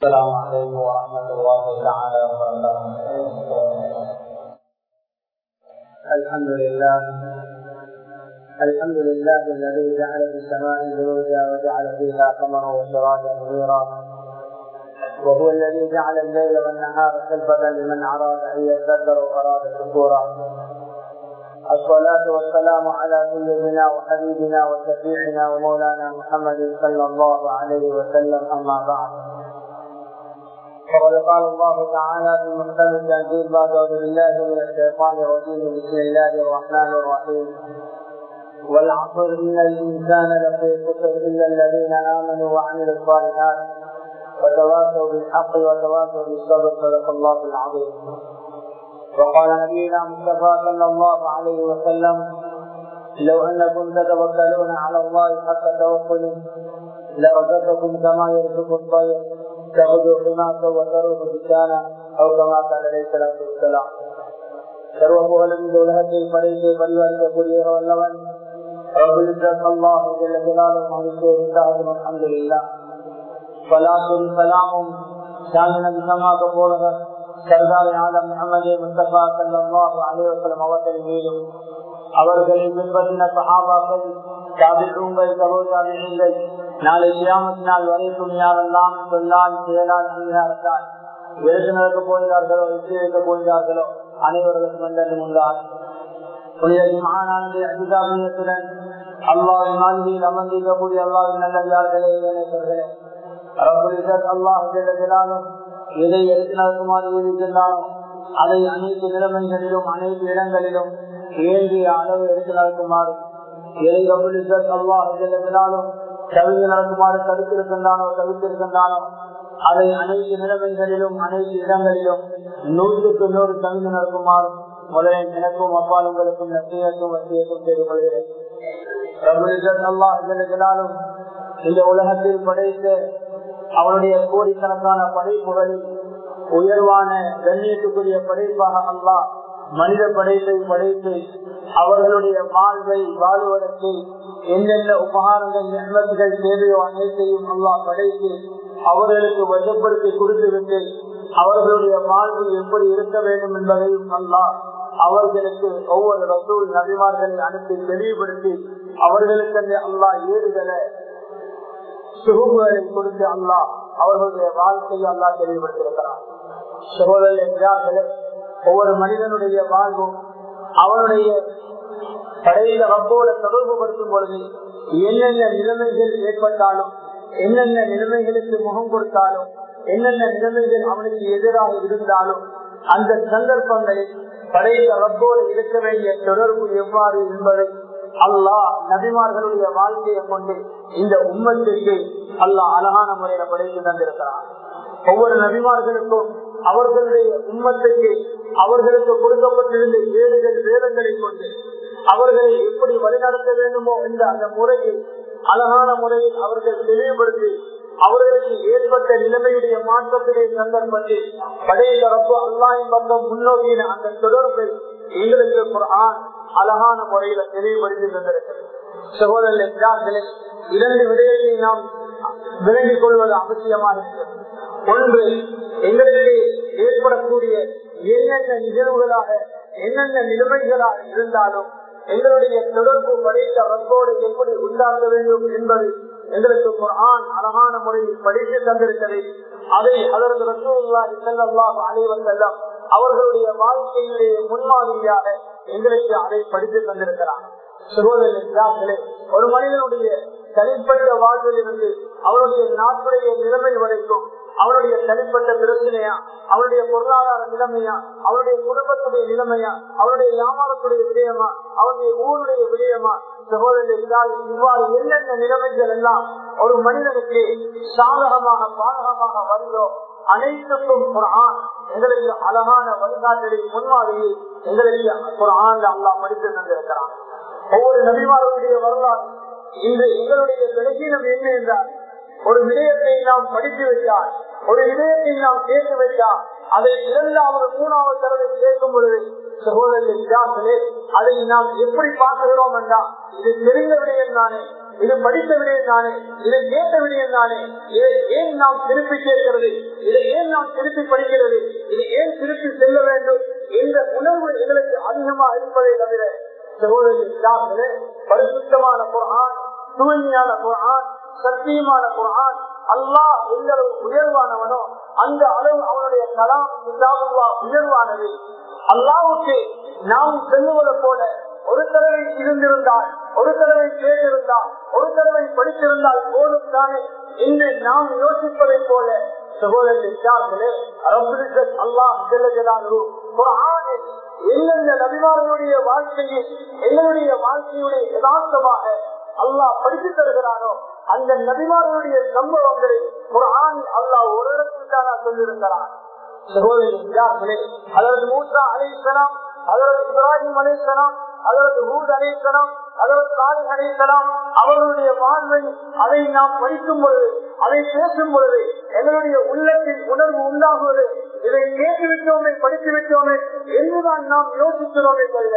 السلام عليكم ورحمة الله تعالى وبركاته الحمد لله الحمد لله الذي جعل في السماء بروجا وجعل فيها قمرا وسراجا منيرا وهو الذي جعل الليل والنهار خلفة لمن أراد أن يذكر وأراد شكورا الصلاة والسلام على سيدنا وحبيبنا وشفيعنا ومولانا محمد صلى الله عليه وسلم أما بعد فقد قال الله تعالى في محكم التنزيل بعد أعوذ بالله من الشيطان الرجيم بسم الله الرحمن الرحيم والعصر إن الإنسان لفي خسر إلا الذين آمنوا وعملوا الصالحات وتواصوا بالحق وتواصوا بالصبر صدق الله العظيم وقال نبينا مصطفى صلى الله عليه وسلم لو انكم تتوكلون على الله حق توكله لرزقكم كما يرزق الطير تغدو حماسا وتروح بشانا او كما قال عليه الصلاه والسلام சர்வ புகழும் இந்த உலகத்தை படைத்து பரிவாரிக்கக்கூடிய வல்லவன் அல்லாஹ் அல்ஹம்துலில்லாஹ் சலாத்தும் சலாமும் சாமினபி சமாக போலவர் சர்தார் ஆலம் முகமது முஸ்தபா சல்லாஹு அலைவசலம் அவர்கள் மீதும் அவர்களை பின்பற்றின சஹாபாக்கள் தாபிகள் சகோதரர்கள் நாளை கியாமத் நாள் வரைக்கும் யாரெல்லாம் சொல்லால் செயலால் செய்கிறார்கள் எழுத்து நடக்க போகிறார்களோ வெற்றி வைக்க போகிறார்களோ அனைவர்களுக்கும் வந்தது முன்னால் அதிகாரியத்துடன் அல்லாவின் மாளிகையில் அமர்ந்திருக்கக்கூடிய அல்லாவின் நல்லதார்களே இணைப்பர்களே அல்லாஹ் எதை எடுத்து நடக்குமாறு இருக்கின்றானோ அதை அனைத்து நிலைமைகளிலும் அனைத்து இடங்களிலும் வேண்டிய அளவு எடுத்து நடக்குமாறு எதை அல்லாஹினாலும் கவிதை நடக்குமாறு தடுத்திருக்கின்றானோ தவிர்த்திருக்கின்றானோ அதை அனைத்து நிலைமைகளிலும் அனைத்து இடங்களிலும் நூற்றுக்கு நூறு கவிதை நடக்குமாறு முதலில் எனக்கும் அப்பாலுங்களுக்கும் நசியத்தும் வசியத்தும் செய்து கொள்கிறேன் அல்லாஹினாலும் இந்த உலகத்தில் படைத்த அவனுடைய கோடிக்கணக்கான படைப்புகளில் உயர்வான கண்ணியத்துக்குரிய படைப்பாக அல்லா மனித படைப்பை படைத்து அவர்களுடைய வாழ்வை வாழ்வதற்கு எந்தெந்த உபகாரங்கள் நன்மதிகள் தேவையோ அனைத்தையும் அல்லா படைத்து அவர்களுக்கு வசப்படுத்தி கொடுத்துவிட்டு அவர்களுடைய வாழ்வு எப்படி இருக்க வேண்டும் என்பதையும் அல்லா அவர்களுக்கு ஒவ்வொரு ரசூல் நபிமார்களை அனுப்பி தெளிவுபடுத்தி அவர்களுக்கு அல்லா ஏறுதலை சுகுகளை கொடுத்து அல்லா அவர்களுடைய வாழ்க்கையை அல்லா தெளிவுபடுத்திருக்கிறார் சகோதரர்களே ஒவ்வொரு மனிதனுடைய வாழ்வும் அவனுடைய படையில ரப்போட தொடர்பு படுத்தும் பொழுது என்னென்ன நிலைமைகள் ஏற்பட்டாலும் என்னென்ன நிலைமைகளுக்கு முகம் கொடுத்தாலும் என்னென்ன நிலைமைகள் அவனுக்கு எதிராக இருந்தாலும் அந்த சந்தர்ப்பங்களில் படையில ரப்போடு இருக்க வேண்டிய தொடர்பு எவ்வாறு என்பதை அல்லாஹ் நபிமார்களுடைய வாழ்க்கையை கொண்டு இந்த உம்மத்திற்கு அல்லாஹ் அழகான முறையில படைத்து தந்திருக்கிறான் ஒவ்வொரு நபிமார்களுக்கும் அவர்களுடைய உம்மத்துக்கு அவர்களுக்கு கொடுக்கப்பட்டிருந்த ஏடுகள் வேதங்களை கொண்டு அவர்களை எப்படி வழிநடத்த வேண்டுமோ என்ற அந்த முறையை அழகான முறையில் அவர்கள் தெளிவுபடுத்தி அவர்களுக்கு ஏற்பட்ட நிலைமையுடைய மாற்றத்திலே சந்தர்ப்பத்தில் படையில ரப்பு அல்லாயின் பக்கம் முன்னோக்கின அந்த தொடர்பை எங்களுக்கு குரான் அழகான முறையில தெளிவுபடுத்தி தந்திருக்கிறது சகோதரர்களே இரண்டு விடயத்தை நாம் விளங்கிக் கொள்வது அவசியமாக இருக்கிறது ஒன்று எங்களுக்கு ஏற்படக்கூடிய என்னென்ன நிகழ்வுகளாக என்னென்ன நிலைமைகளாக இருந்தாலும் எங்களுடைய தொடர்பு படைத்த ரப்போடு எப்படி உண்டாக்க வேண்டும் என்பது எங்களுக்கு குரான் அழகான முறையில் படித்து தந்திருக்கிறது அதை அதற்கு ரசூல்லாஹி ஸல்லல்லாஹு அலைஹி வஸல்லம் அவர்களுடைய வாழ்க்கையிலே முன்மாதிரியாக எங்களுக்கு அதை படித்து தந்திருக்கிறார் சகோதரர்களே ஒரு மனிதனுடைய தனிப்பட்ட வாழ்வில் இருந்து அவருடைய நாட்டுடைய நிலைமை வரைக்கும் அவருடைய தனிப்பட்ட பிரச்சனையா அவருடைய பொருளாதார நிலைமையா அவருடைய குடும்பத்துடைய நிலைமையா அவருடைய வியாபாரத்துடைய விடயமா அவருடைய ஊருடைய விடயமா சகோதரர் இவ்வாறு என்னென்ன நிலைமைகள் எல்லாம் ஒரு மனிதனுக்கு சாதகமாக பாதகமாக வருகிறோ அனைத்துக்கும் குரான் எங்களுக்கு அழகான வழிகாட்டலை முன்மாதிரியை எங்களுக்கு குரான் அல்லா படித்து தந்திருக்கிறான் ஒவ்வொரு நபிமார்களுடைய வரலாறு இன்று எங்களுடைய பலகீனம் என்ன என்றால் ஒரு விடயத்தை நாம் படித்து வைத்தால் ஒரு விடயத்தை நாம் கேட்டு வைத்தால் அதை இரண்டாவது மூணாவது தடவை கேட்கும் பொழுது சகோதரர்களே அதை நாம் எப்படி பார்க்கிறோம் என்றால் இது தெரிந்த விடயம் தானே இது படித்த விடயம் தானே இதை கேட்ட விடயம் தானே இதை ஏன் நாம் திருப்பி கேட்கிறது நான் திருப்பி படிக்கிறது இது ஏன் திருப்பி செல்ல வேண்டும் என்ற உணர்வு எங்களுக்கு அதிகமா இருப்பதை தவிர சகோதரி பரிசுத்தமான குரான் தூய்மையான குரான் சத்தியமான குரான் அல்லாஹ் எந்த அளவு உயர்வானவனோ அந்த அளவு அவனுடைய கலாம் கிதாபுல்லா உயர்வானது அல்லாவுக்கு நாம் செல்லுவது போல ஒரு தடவை இருந்திருந்தால் ஒரு தடவை கேட்டிருந்தால் ஒரு தடவை படித்திருந்தால் போதும் தானே என்று நாம் யோசிப்பதை போல சகோதரர்களே அல்லாஹ் எந்தெந்த நபிமார்களுடைய வாழ்க்கையை எங்களுடைய வாழ்க்கையுடைய யதார்த்தமாக அல்லாஹ் படித்து தருகிறானோ அந்த நபிமார்களுடைய சம்பவங்களை ஒரு ஆண் அல்லாஹ் ஒரு இடத்தில் தான் சொல்லியிருக்கிறான் சகோதரர்களே அதாவது மூசா அலிசலாம் அதற்கு இப்ராஹிம் அலிசலாம் அதற்கு ஹூத் அலிசலாம் அதற்கு சாலிஹ் அலிசலாம் அவர்களுடைய வாழ்வை அதை நாம் படிக்கும் பொழுது அதை பேசும் பொழுது எங்களுடைய உள்ளத்தில் உணர்வு உண்டாகுவது இதை கேட்டு விட்டோமே படித்து விட்டோமே என்றுதான் நாம் யோசிக்கிறோமே தவிர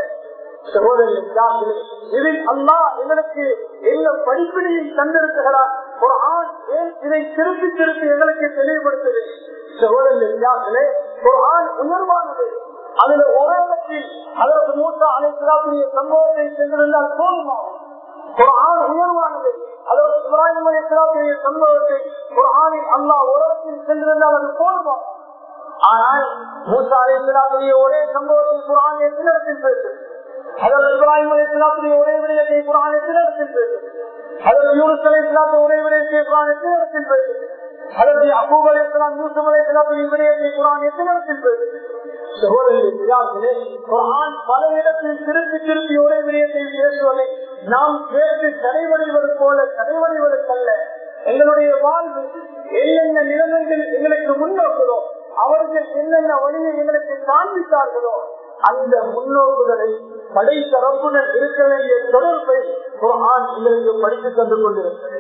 சகோதரர்களே இதில் அல்லா எங்களுக்கு என்ன படிப்பினையை தந்திருக்கிறார் ஒரு ஆண் ஏன் இதை திருப்பி திருப்பி எங்களுக்கு தெளிவுபடுத்துது சகோதரர்களே ஒரு ஆண் உயர்வானது அதுல ஒரே இடத்தில் அதற்கு மூத்தா அனைத்துடைய சம்பவத்தை சென்றிருந்தால் போதுமா ஒரு ஆண் உயர்வானது அதற்கு இப்ராஹிம் அலிஸ்லாத்துடைய சம்பவத்தை ஒரு ஆணில் அல்லா ஒரு இடத்தில் சென்றிருந்தால் அது போதுமா ஆனால் மூசா அலிஸ்லாத்துடைய ஒரே சம்பவத்தை குரான் எத்தனை இடத்தில் பேசுது அதற்கு இப்ராஹிம் அலிஸ்லாத்துடைய ஒரே விடயத்தை குரான் எத்தனை இடத்தில் பேசுது அதற்கு யூனிஸ் அலிஸ்லாத்து ஒரே விடயத்தை குரான் எத்தனை இடத்தில் பேசுது அதற்கு அபூப் அலிஸ்லாம் யூசுப் அலிஸ்லாத்துடைய விடயத்தை குரான் எத்தனை இடத்தில் பேசுது சகோதரர்களே குரான் பல இடத்தில் திருப்பி திருப்பி ஒரே விடயத்தை பேசுவதை நாம் கேட்டு தடைவடைவது போல தடைவடைவதற்கல்ல எங்களுடைய வாழ்வு என்னென்ன நிலைமைகள் எங்களுக்கு முன்னோக்குதோ அவர்கள் என்னென்ன வழியை எங்களுக்கு காண்பித்தார்களோ அந்த முன்னோக்குகளை படைத்த ரப்புடன் இருக்க வேண்டிய தொடர்பை குரான் எங்களுக்கு படித்து தந்து கொண்டிருக்கிறது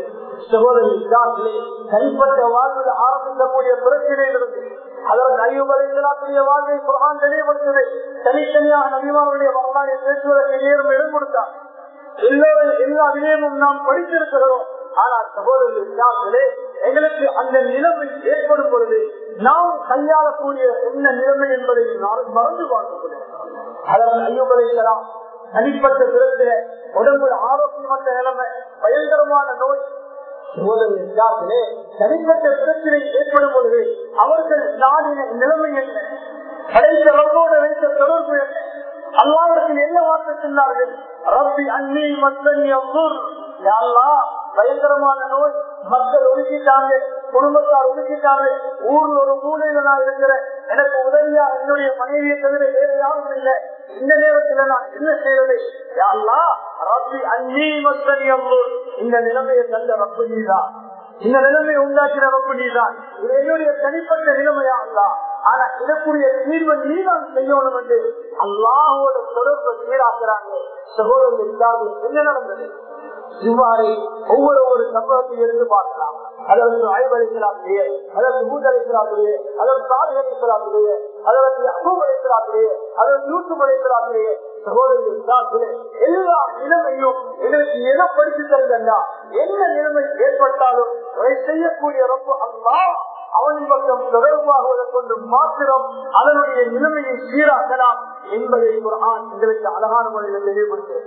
சகோதரி தனிப்பட்ட வாழ்வில் ஆரம்பிக்கக்கூடிய பிரச்சனையிலிருந்து அதற்கு ஐயுபலைக்கூடிய வாழ்வை குரான் தெளிவுபடுத்ததை தனித்தனியாக நபிமாருடைய வரலாறை பேசுவதற்கு நேரம் இடம் கொடுத்தார் எல்லோரும் எல்லா விடயமும் நாம் படித்திருக்கிறோம் ஆனால் சகோதரர்களே எங்களுக்கு அந்த நிலைமை ஏற்படும் பொழுது நாம் கையாளக்கூடிய என்ன நிலைமை என்பதை நான் மறந்து பார்க்கக்கூடிய அதற்கு ஐயோபலைக்கலாம் தனிப்பட்ட விதத்தில உடம்பு ஆரோக்கியமற்ற நிலைமை பயங்கரமான நோய் சகோதரர்களே தனிப்பட்ட பிரச்சனை ஏற்படும் பொழுது அவர்கள் நாடின நிலைமை என்ன கடைசி ரப்போடு வைத்த தொடர்பு என்ன அல்லாவிடத்தில் என்ன வார்த்தை சொன்னார்கள் ரப்பி அன்னி மத்தனி அவ்வூர் பயங்கரமான நோய் மக்கள் ஒதுக்கிட்டாங்க குடும்பத்தார் ஒதுக்கிட்டாங்க ஊர்ல ஒரு மூலையில நான் இருக்கிறேன் எனக்கு உதவியா என்னுடைய மனைவியை தவிர வேற யாரும் இல்லை இந்த நேரத்துல நான் என்ன செய்யறது யாழ்லா ரப்பி அஞ்சீ மத்தனி அவ்வூர் இந்த நிலைமையை தந்த ரப்பு நீதான் இந்த நிலைமையை உண்டாக்கின ரப்பு நீதான் இது என்னுடைய தனிப்பட்ட நிலைமையா அல்லா ஆனா இதற்குரிய தீர்வை நீதான் செய்யணும் என்று அல்லாஹோட தொடர்பை சீராக்குறாங்க சகோதரர்கள் இல்லாத என்ன நடந்தது இவ்வாறு ஒவ்வொரு ஒரு சம்பவத்தை எடுத்து பார்க்கலாம் அதற்கு ஐவரிசலாத்துடைய அதற்கு மூதரிசலாத்துடைய அதற்கு சாதகரிசலாத்துடைய அதற்கு அபுமரிசலாத்துடைய அதற்கு யூசுப் அலிசலாத்துடைய சகோதரர்களே எல்லா நிலைமையும் எங்களுக்கு எதை படித்து தருதா என்ன நிலைமை ஏற்பட்டாலும் அதை செய்யக்கூடிய ரொம்ப அல்லா அவன் பக்கம் தொடர்பாகுவதை கொண்டு மாத்திரம் அதனுடைய நிலைமையை சீராக்கலாம் என்பதை ஒரு ஆண் எங்களுக்கு அழகான முறையில் தெளிவுபடுத்து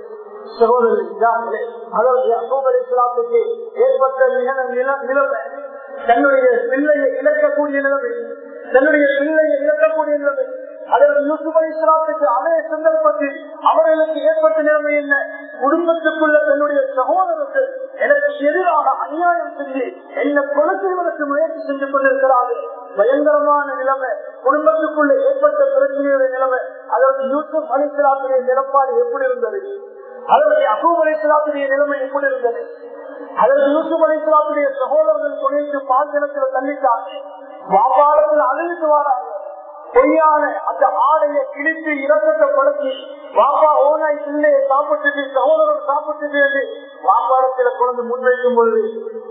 சகோதரர்களே அதாவது அசோகர் இஸ்லாத்துக்கு ஏற்பட்ட நிலைமை தன்னுடைய பிள்ளையை இழக்கக்கூடிய நிலைமை தன்னுடைய பிள்ளையை இழக்கக்கூடிய நிலைமை அதற்கு யூசுப் அலி இஸ்லாத்துக்கு அதே சந்தர்ப்பத்தில் அவர்களுக்கு ஏற்பட்ட நிலைமை என்ன குடும்பத்துக்குள்ள தன்னுடைய சகோதரர்கள் எனக்கு எதிராக அநியாயம் செஞ்சு என்ன கொலை செய்வதற்கு முயற்சி செஞ்சு கொண்டிருக்கிறார்கள் பயங்கரமான நிலைமை குடும்பத்துக்குள்ள ஏற்பட்ட பிரச்சனையுடைய நிலைமை அதற்கு யூசுப் அலி இஸ்லாத்துடைய நிலப்பாடு எப்படி இருந்தது அதற்கு அசூப் அலி இஸ்லாத்துடைய நிலைமை எப்படி இருந்தது அதற்கு யூசுப் அலி இஸ்லாத்துடைய சகோதரர்கள் துணைக்கு பாஞ்சனத்தில் தள்ளிட்டாங்க வியாபாரத்தில் அழுவிட்டு வராங்க பொய்யான அந்த ஆடையை கிழித்து இறக்கத்தை படுத்தி பாப்பா ஓனாய் பிள்ளையை சாப்பிட்டுட்டு சகோதரர் சாப்பிட்டுட்டு என்று வியாபாரத்தில் குழந்தை முன்வைக்கும் பொழுது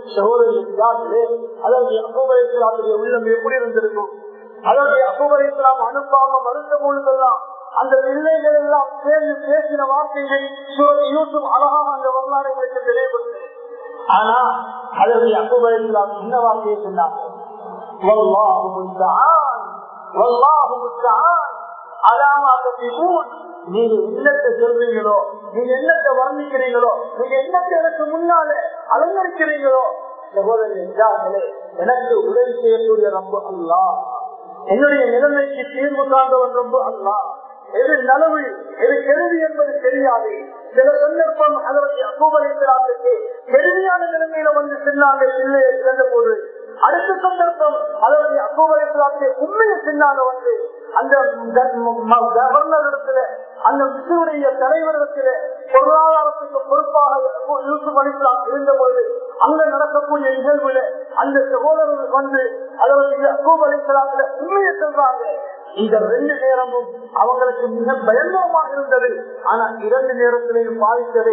சகோதரர்களே அதற்கு அகோபரேஸ்வராத்துடைய உள்ளம் எப்படி இருந்திருக்கும் அதற்கு அகோபரேஸ்வரம் அனுப்பாம மறுத்த பொழுதெல்லாம் அந்த பிள்ளைகள் எல்லாம் சேர்ந்து பேசின வார்த்தைகள் யூசுப் அழகாக அந்த வரலாறு எங்களுக்கு தெளிவுபடுத்து ஆனா அதற்கு அகோபரேஸ்வரம் என்ன வார்த்தையை சொன்னாங்க والله المستعان والله المستعان على ما تصفون நீங்க என்னத்தை சொல்றீங்களோ நீங்க என்னத்தை வர்ணிக்கிறீங்களோ நீங்க என்னத்தை எனக்கு முன்னால அலங்கரிக்கிறீங்களோ சகோதரர்களே எனக்கு உதவி செய்யக்கூடிய ரொம்ப அல்லா என்னுடைய நிலைமைக்கு தீர்வு காண்பவன் ரொம்ப அல்லா எது நலவு எது கெடுதி என்பது தெரியாது சில சந்தர்ப்பம் அதனுடைய அகூபலிசலாத்துக்கு கெடுதியான நிலைமையில வந்து சின்னாங்க பிள்ளையை இழந்த போது அடுத்த சந்தர்ப்பம் அதனுடைய அகூபலிசலாத்தை உண்மையை சின்னாங்க வந்து அந்த கவர்னர் இடத்துல அந்த மிசுடைய தலைவரிடத்துல பொருளாதாரத்துக்கு பொறுப்பாக யூசுப் அலிஸ்லாம் இருந்த பொழுது அங்க நடக்கக்கூடிய நிகழ்வுல அந்த சகோதரர்கள் வந்து அதனுடைய அகூப் அலிஸ்லாத்துல உண்மையை சொல்றாங்க இந்த ரெண்டு நேரமும் அவங்களுக்கு மிக பயங்கரமாக இருந்தது ஆனா இரண்டு நேரத்திலையும் பாதித்தது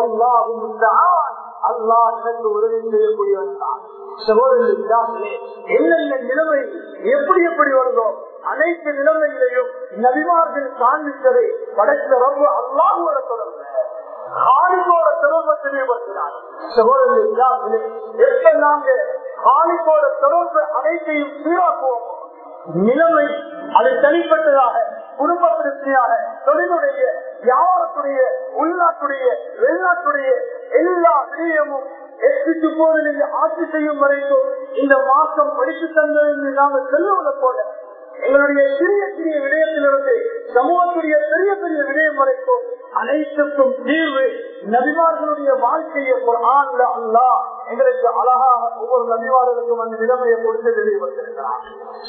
அல்லாஹ் எனக்கு உதவி செய்யக்கூடியவன் தான் சகோதரர்களே என்னென்ன நிலைமை எப்படி எப்படி வருதோ அனைத்து நிலைமைகளையும் நபிமார்கள் காண்பித்ததை படைத்த ரொம்ப அல்லாஹோட தொடர்பு காலிகோட தொடர்பை தெளிவுபடுத்தினார் சகோதரர்களே எப்ப நாங்க காலிகோட தொடர்பு அனைத்தையும் சீராக்குவோம் நிலைமை அது தனிப்பட்டதாக குடும்ப பிரச்சனையாக தொழிலுடைய வியாபாரத்துடைய உள்நாட்டுடைய வெளிநாட்டுடைய எல்லா விடயமும் எட்டு போது நீங்க ஆட்சி செய்யும் வரைக்கும் இந்த மாற்றம் படித்து தந்தது நாங்கள் செல்லுவதை போல எங்களுடைய சிறிய சிறிய விடயத்திலிருந்து சமூகத்துடைய பெரிய பெரிய விடயம் வரைக்கும் அனைத்துக்கும் தீர்வு நபிமார்களுடைய வாழ்க்கையை ஆண்ல அல்லா எங்களுக்கு அழகாக ஒவ்வொரு நபிமார்களுக்கும் அந்த நிலைமையை கொடுத்து தெளிவுபடுத்திருக்கிறார்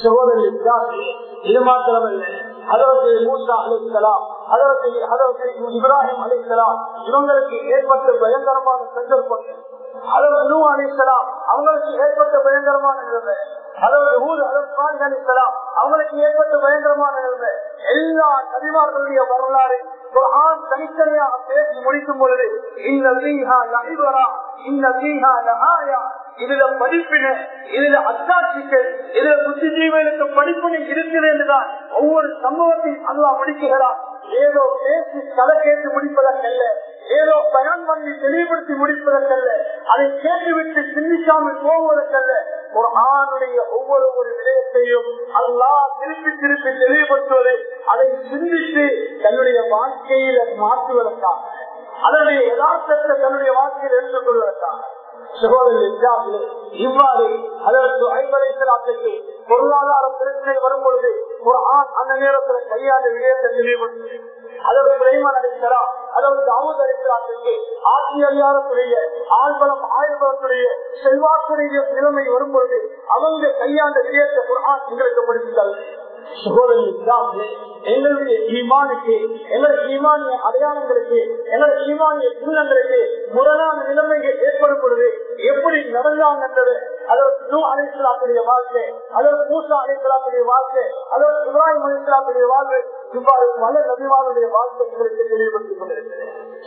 சகோதரி இது மாத்திரமல்ல அதற்கு மூசா அலிசலாம் அதற்கு அதற்கு இப்ராஹிம் அலிசலாம் இவங்களுக்கு ஏற்பட்ட பயங்கரமான சந்தர்ப்பங்கள் அதற்கு நூ அலிசலாம் அவங்களுக்கு ஏற்பட்ட பயங்கரமான நிலைமை அதாவது ஊர் அதற்கு அலிசலாம் அவங்களுக்கு ஏற்பட்ட பயங்கரமான நிலைமை எல்லா நபிமார்களுடைய வரலாறு குரான் தனித்தனியாக பேசி முடிக்கும் பொழுது இந்த வீஹா நபிவரா இந்த வீஹா நகாயா இதுல படிப்பின இதுல அத்தாட்சிகள் இதுல புத்திஜீவிகளுக்கு படிப்பினை இருக்குது என்றுதான் ஒவ்வொரு சம்பவத்தையும் அல்லா முடிக்கிறார் ஏதோ பேசி தலை கேட்டு முடிப்பதற்கல்ல ஏதோ பயன் பண்ணி தெளிவுபடுத்தி முடிப்பதற்கல்ல அதை கேட்டுவிட்டு சிந்திக்காமல் போவதற்கல்ல ஒரு ஆணுடைய ஒவ்வொரு ஒரு விடயத்தையும் அல்லா திருப்பி திருப்பி தெளிவுபடுத்துவது அதை சிந்தித்து தன்னுடைய வாழ்க்கையில மாற்றுவதற்காக அதனுடைய யதார்த்தத்தை தன்னுடைய வாழ்க்கையில் எடுத்துக் கொள்வதற்காக சகோதரர்களே இவ்வாறு அதற்கு ஐம்பதைக்கு பொருளாதார பிரச்சனை வரும்பொழுது ஒரு ஆண் அந்த நேரத்தில் கையாண்டு விடயத்தை தெளிவுபடுத்தி அதற்கு சுலைமான் அளிக்கிறார் அதாவது தாவூத் அளிக்கிறாருக்கு ஆட்சி அதிகாரத்துடைய ஆழ்பலம் ஆயுள்பலத்துடைய செல்வாக்குடைய நிலைமை வரும்பொழுது அவங்க கையாண்ட விடயத்தை குரான் எங்களுக்கு படித்தார்கள் சகோதரர்களே எங்களுடைய ஈமானுக்கு எங்களுடைய ஈமானிய அடையாளங்களுக்கு எங்களுடைய ஈமானிய சின்னங்களுக்கு முரணான நிலைமைகள் ஏற்படும் பொழுது எப்படி நடந்தாங்க என்பது அதற்கு நூ அலிஸ்லாத்துடைய வாழ்க்கை அதற்கு மூசா அலிஸ்லாத்துடைய வாழ்க்கை அதற்கு இப்ராஹிம் அலிஸ்லாத்துடைய வாழ்க்கை இவ்வாறு பல நபிவாருடைய வாழ்க்கை எங்களுக்கு தெளிவுபடுத்திக் கொண்டிருக்கிறது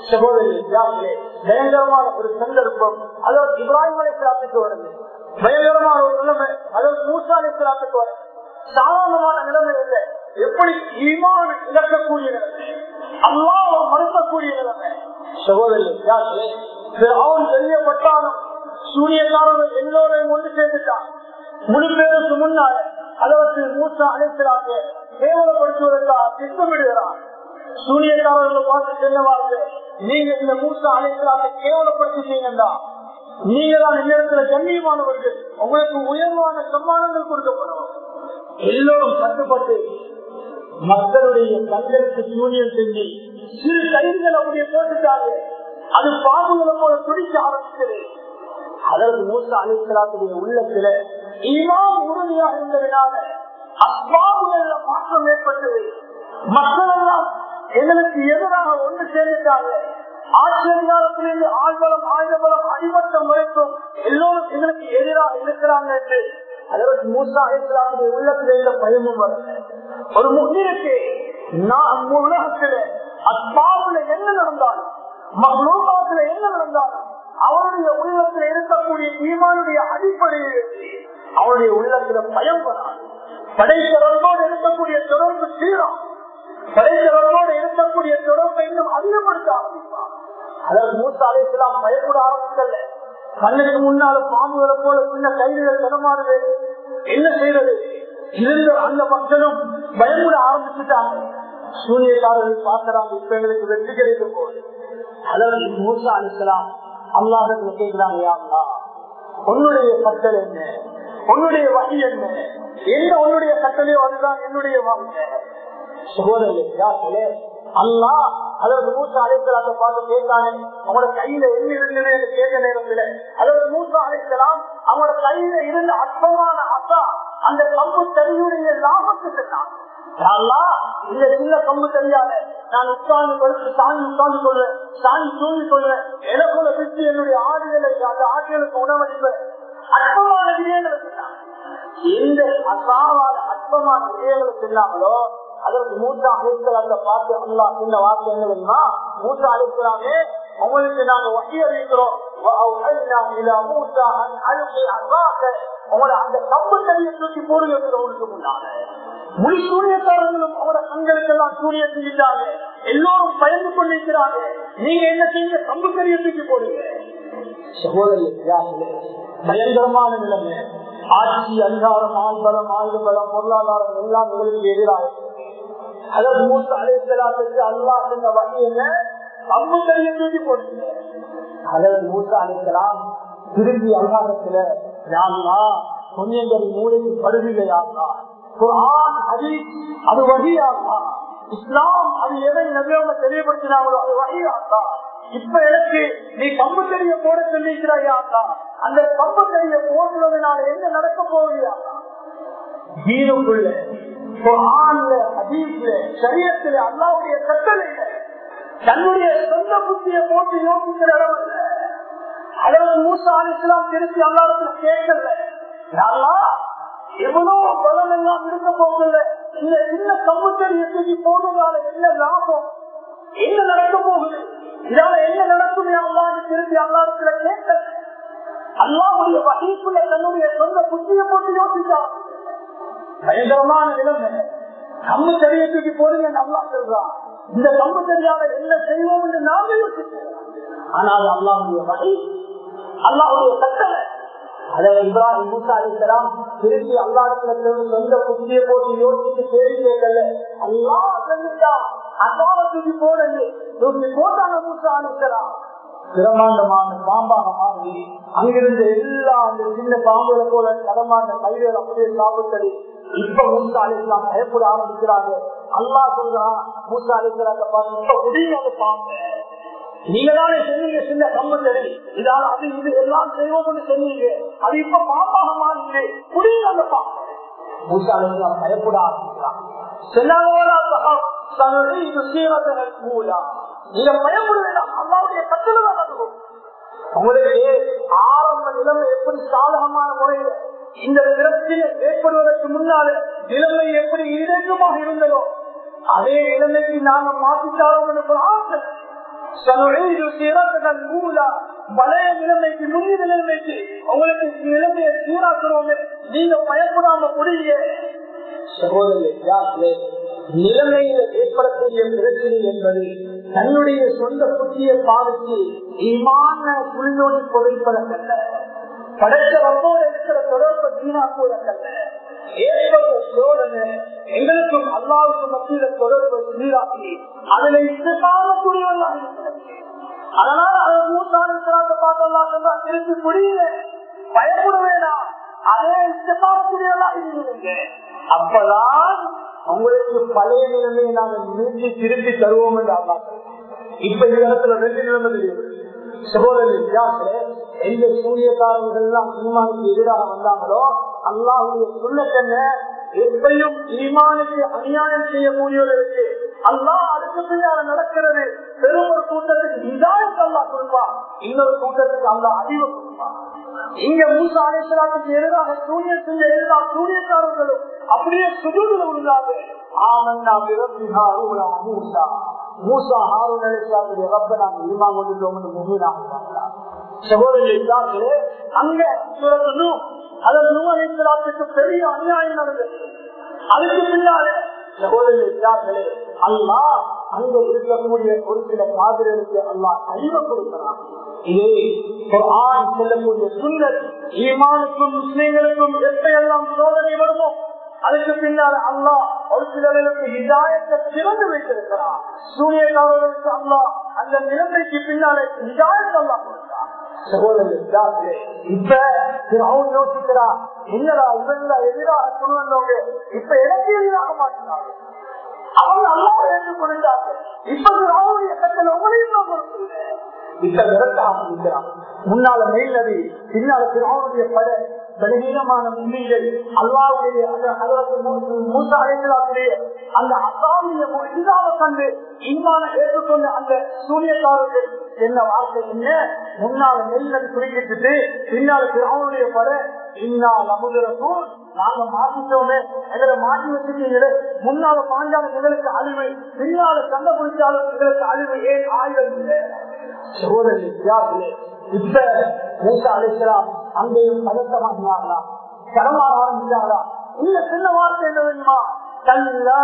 சகோதரி பயங்கரமான ஒரு சந்தர்ப்பம் அதற்கு இப்ராஹிம் அலிஸ்லாத்துக்கு வருது பயங்கரமான ஒரு நிலைமை அதற்கு மூசா அலிஸ்லாத்துக்கு வருது சாதாரணமான நிலைமை இல்லை எப்படி ஈமான் இழக்கக்கூடிய நிலைமை அல்லாவை மறுக்கக்கூடிய நிலைமை சகோதரி அவன் தெரியப்பட்டாலும் சூரியக்காரர்கள் எல்லோரையும் ஒன்று சேர்ந்துட்டான் முழு பேருக்கு முன்னால அதற்கு மூசா அழைக்கிறாங்க கேவலப்படுத்துவதற்காக திட்டமிடுகிறான் சூரியக்காரர்களை பார்த்து செல்லவார்கள் நீங்க இந்த மூசா அழைக்கிறாங்க கேவலப்படுத்திட்டீங்கன்னா நீங்க தான் இந்த கண்ணியமானவர்கள் உங்களுக்கு உயர்வான சம்மானங்கள் கொடுக்கப்படும் எல்லோரும் கட்டுப்பட்டு மக்களுடைய கண்களுக்கு சூனியம் செஞ்சு சிறு கயிறுகள் அப்படியே போட்டுட்டாங்க அது பாம்புகளை போல துடிக்க ஆரம்பிச்சது அதற்கு மூத்த அலிசலாத்துடைய உள்ளத்துல இமாம் உறுதியாக இருந்ததுனால அப்பாவுகள்ல மாற்றம் ஏற்பட்டது மக்கள் எல்லாம் எங்களுக்கு எதிராக ஒன்று சேர்ந்துட்டாங்க ஆச்சரியாரத்திலிருந்து ஆழ்வலம் ஆயுதபலம் அடிமட்டம் வரைக்கும் எல்லோரும் எங்களுக்கு எதிராக இருக்கிறாங்க என்று அதற்கு மூசா அலிஸ்லாமுடைய உள்ளத்தில் இருந்த பயமும் வரல ஒரு முன்னிற்கு நான் உலகத்துல அப்பாவுல என்ன நடந்தாலும் மகளூகாத்துல என்ன நடந்தாலும் அவருடைய உள்ளத்தில் இருக்கக்கூடிய ஈமானுடைய அடிப்படையில் அவருடைய உள்ளத்துல பயம் வராது படைத்தவர்களோடு இருக்கக்கூடிய தொடர்பு சீரம் படைத்தவர்களோடு இருக்கக்கூடிய தொடர்பை இன்னும் அதிகப்படுத்த ஆரம்பிப்பார் அதாவது மூசா அலிஸ்லாம் பயப்பட ஆரம்பிக்கல கண்ணுக்கு முன்னால பாம்புகளை போல சின்ன கைதுகள் தடமாறுது என்ன செய்யறது இருந்த அந்த மக்களும் பயமுட ஆரம்பிச்சுட்டாங்க சூரியக்காரர்கள் பார்க்கிறாங்க இப்ப எங்களுக்கு வெற்றி கிடைக்க போகுது அதாவது மூசா அனுப்பலாம் அல்லாதத்துல கேட்கிறாங்க யாருலா உன்னுடைய கட்டளை என்ன உன்னுடைய வகை என்ன என்ன உன்னுடைய கட்டளையோ அதுதான் என்னுடைய வாழ்க்கை சகோதரர்களே அல்லா அதாவது மூசா அழைத்தலாத்த பார்த்து கேட்டானே அவனோட கையில என்ன இருந்தது என்று கேட்ட நேரத்துல அதாவது மூசா அழைக்கலாம் அவனோட கையில இருந்த அற்பமான அசா அந்த கம்பு தறியுடைய லாபத்து சொன்னான் இந்த சின்ன கம்பு தெரியாத நான் உட்கார்ந்து படுத்து சாணி உட்கார்ந்து கொள்வேன் சாணி தூங்கி கொள்வேன் எனக்குள்ள பிடிச்சு என்னுடைய ஆடுகளை அந்த ஆடுகளுக்கு உணவளிப்பேன் அற்பமான விடயங்களை சொன்னான் எந்த அசாவாத அற்பமான விடயங்களை சொன்னாங்களோ அதற்கு மூசா அழைக்கலாத்த பார்த்து அல்லா சின்ன வார்த்தை என்ன தெரியுமா மூசா அழைக்கலாமே உங்களுக்கு நாங்க வகை அறிவிக்கிறோம் உங்களோட அந்த கம்பு தடியை தூக்கி போடுங்க உங்களுக்கு முன்னால முழு சூரியக்காரர்களும் அவரோட கண்களுக்கு எல்லாம் சூரிய செஞ்சிட்டாங்க எல்லோரும் பயந்து கொண்டிருக்கிறாங்க நீங்க என்ன செய்யுங்க கம்பு தடியை தூக்கி போடுங்க சகோதரி பயங்கரமான நிலைமை ஆட்சி அதிகாரம் ஆள்பலம் ஆயுத பலம் பொருளாதாரம் எல்லாம் எங்களுக்கு எதிராக அதாவது மூத்த அழைத்தலாத்துக்கு அல்லா செஞ்ச வகை என்ன கம்பு தடியை தூக்கி போடுங்க அதாவது மூத்த அழைக்கலாம் திரும்பி அல்லாதத்துல யாருனா கொஞ்சம் மூளைக்கு படுவில்லையாங்களா குரான் ஹதீஸ் அது வகையாகா இஸ்லாம் அது எதை நபியாக தெளிவுபடுத்தினாங்களோ அது வகையாகா இப்ப எனக்கு நீ கம்பு தெரிய போட சொல்லிக்கிறாயாக்கா அந்த கம்பு தெரிய போடுறதுனால என்ன நடக்க போகிறாக்கா தீனுக்குள்ள குரான்ல ஹதீஸ்ல சரியத்துல அல்லாவுடைய கட்டளையில தன்னுடைய சொந்த புத்திய போட்டு யோசிக்கிற இடம் அல்ல அதாவது மூசா அலிஸ்லாம் திருப்பி அல்லாடத்துல கேட்கல எவ்வளவு பலம் எல்லாம் இருக்க போகல இந்த சின்ன கம்புத்தடியை தூக்கி போடுறதால என்ன லாபம் என்ன நடக்க போகுது இதால என்ன நடக்கும் அல்லாது திருப்பி அல்லாடத்துல கேட்க அல்லாவுடைய வகைக்குள்ள தன்னுடைய சொந்த புத்தியை போட்டு யோசிச்சார் பயங்கரமான நிலைமை கம்பு தடியை தூக்கி போடுங்க நல்லா சொல்றான் இந்த கம்பு தெரியாத என்ன செய்வோம் என்று நாம யோசிச்சோம் ஆனால் அல்லாவுடைய வகை அல்லாவுடைய கட்டளை அதாவது இப்ராஹிம் மூசா அலிசலாம் திருப்பி அல்லாடத்துல சொந்த புத்திய போட்டு யோசிச்சு கேள்வி கேட்கல அல்லா சொல்லிட்டா அல்லாவை தூக்கி போடுங்க தூக்கி போட்டாங்க மூசா அலிசலாம் பிரமாண்டமான பாம்பாக மாறி அங்கிருந்த எல்லா அந்த சின்ன பாம்புகளை போல கடமான கைகள் அப்படியே சாப்பிட்டது இப்ப மூசா அலிஸ்லாம் பயப்பட ஆரம்பிக்கிறாங்க அல்லா சொல்றான் மூசா அலிஸ்லாத்தை பார்த்து இப்ப முடியாத பாம்பு நீங்க தானே சொன்னீங்க சின்ன கம்பத்தடி இதால அது இது எல்லாம் செய்வோம்னு சொன்னீங்க அது இப்ப பாப்பாக மாறிச்சு புரியுது அந்த பாம்பு மூசா அலிஸ்லாம் பயப்பட ஆரம்பிக்கிறான் நீங்க பயப்பட வேண்டாம் அல்லாவுடைய கட்டளை தான் உங்களுக்கு ஆரம்ப நிலைமை எப்படி சாதகமான முறையில் இந்த பிரச்சனை ஏற்படுவதற்கு முன்னால நிலைமை எப்படி இலக்கமாக இருந்ததோ அதே நிலைமைக்கு நாம மாற்றித்தாரோம் என்று ஆசை பழைய நிலைமைக்கு முந்தைய நிலைமைக்கு உங்களுக்கு நிலைமையை சீராக்குறோம் நீங்க பயப்படாம முடிய சகோதரி நிலைமையில ஏற்படக்கூடிய பிரச்சனை என்பது தன்னுடைய சொந்த புத்தியை பாதித்து இமான புலிநோடி புதைப்பதற்கல்ல படைத்த ரப்போடு இருக்கிற தொடர்பு வீணாக்குவதற்கல்ல ஏற்பட்ட சோதனை எங்களுக்கும் அல்லாவுக்கும் மத்தியில தொடர்பு சீராக்கி அதுல இஷ்டக்காரக்கூடியவர்களாக இருக்கிறது அதனால அது மூத்தாண்டு பார்த்தா திருப்பி முடியல பயப்பட வேண்டாம் அதே இஷ்டக்காரக்கூடியவர்களாக இருந்தீங்க அப்பதான் உங்களுக்கு பழைய நிலைமையை நாங்கள் மீட்டி திருப்பி தருவோம் என்று அல்லா இப்ப இந்த இடத்துல ரெண்டு நிலைமை தெரியும் சகோதரர் எந்த சூரியக்காரர்கள் எல்லாம் ஈமானுக்கு எதிராக வந்தாங்களோ அல்லாஹுடைய சுண்ணத்தென்ன எப்பையும் ஈமானுக்கு அநியாயம் செய்யக்கூடியவர்களுக்கு அல்லா அதுக்கு பின்னால நடக்கிறது பெரும் ஒரு கூட்டத்துக்கு இதாயத்தை அல்லா கொடுப்பான் இன்னொரு கூட்டத்துக்கு அல்லா அறிவு கொடுப்பான் இங்க மூசா அலேஸ்வராத்துக்கு எதிராக சூரியன் செஞ்ச எதிராக சூரியக்காரர்களும் அப்படியே சுடுதல் உள்ளாங்க ஆமன்னா விரப்பிஹாரு மூசா மூசா ஹாரூன் அலேஸ்வராத்துடைய ரப்ப நாங்கள் ஈமா கொண்டுட்டோம் முகினாக சகோதரர்களே அங்க சுரத்து அதன் நூ அலேஸ்வராத்துக்கு பெரிய அநியாயம் நடந்தது அதுக்கு பின்னாலே சகோதரர்களே அல்லா அங்க இருக்கக்கூடிய ஒரு சில காதலுக்கு அல்லா அறிவை கொடுக்கிறான் இதே ஆண் செல்லக்கூடிய சுந்தர் ஈமானுக்கும் முஸ்லீம்களுக்கும் எப்பையெல்லாம் சோதனை வருமோ அதுக்கு பின்னால் அல்லா ஒரு சிலர்களுக்கு இதாயத்தை திறந்து வைத்திருக்கிறார் சூரியகாரர்களுக்கு அல்லா அந்த நிலைமைக்கு பின்னாலே இதாயத்தை அல்லா கொடுக்கிறார் சகோதரர்களே இப்ப அவன் யோசிக்கிறா என்னடா இவங்க எதிராக கொண்டு வந்தவங்க இப்ப எனக்கு எதிராக மாட்டினாங்க அவங்க அல்லாவை ஏற்றுக் கொண்டாங்க இப்ப அவனுடைய கட்டளை உங்களையும் நான் கொடுத்துருக்கேன் இப்ப விரட்ட ஆரம்பிக்கிறான் முன்னால மெயிலது பின்னால பிறவனுடைய பட பலவீனமான உண்மைகள் அல்லாவுடைய மூசா அழைக்கலாக்கூடிய அந்த அசாமிய இதாவை கண்டு இன்மான ஏற்றுக்கொண்ட அந்த சூரியக்காரர்கள் என்ன வார்த்தை என்ன முன்னால நெல்லது குறிக்கிட்டு பின்னால பிறவனுடைய பட இன்னா நமுதரக்கும் நாங்க மாற்றிட்டோமே எங்களை மாற்றி வச்சுட்டீங்களே முன்னால பாஞ்சாலும் எங்களுக்கு அழிவு பின்னால சண்டை பிடிச்சாலும் எங்களுக்கு அழிவு ஏன் ஆயுதம் இல்லை சகோதரி இப்ப மூசா அழைக்கலாம் அங்கேயும் பதட்டமாகினாங்களா கடமாக ஆரம்பிச்சாங்களா இல்ல சின்ன வார்த்தை என்ன தெரியுமா கல்லா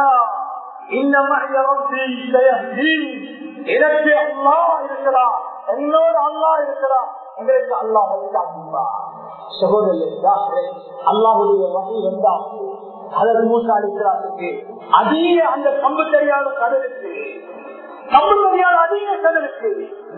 எனக்கு அல்லா இருக்கிறான் என்னோட அல்லா இருக்கிறான் எங்களுக்கு அல்லா வழிகாட்டுவா சகோதரர்களே அல்லாஹுடைய வகை வந்தால் அதற்கு மூசா அளிக்கிறாருக்கு அதிக அந்த கம்பு தெரியாத கடலுக்கு கம்பு தெரியாத அதிக கடலுக்கு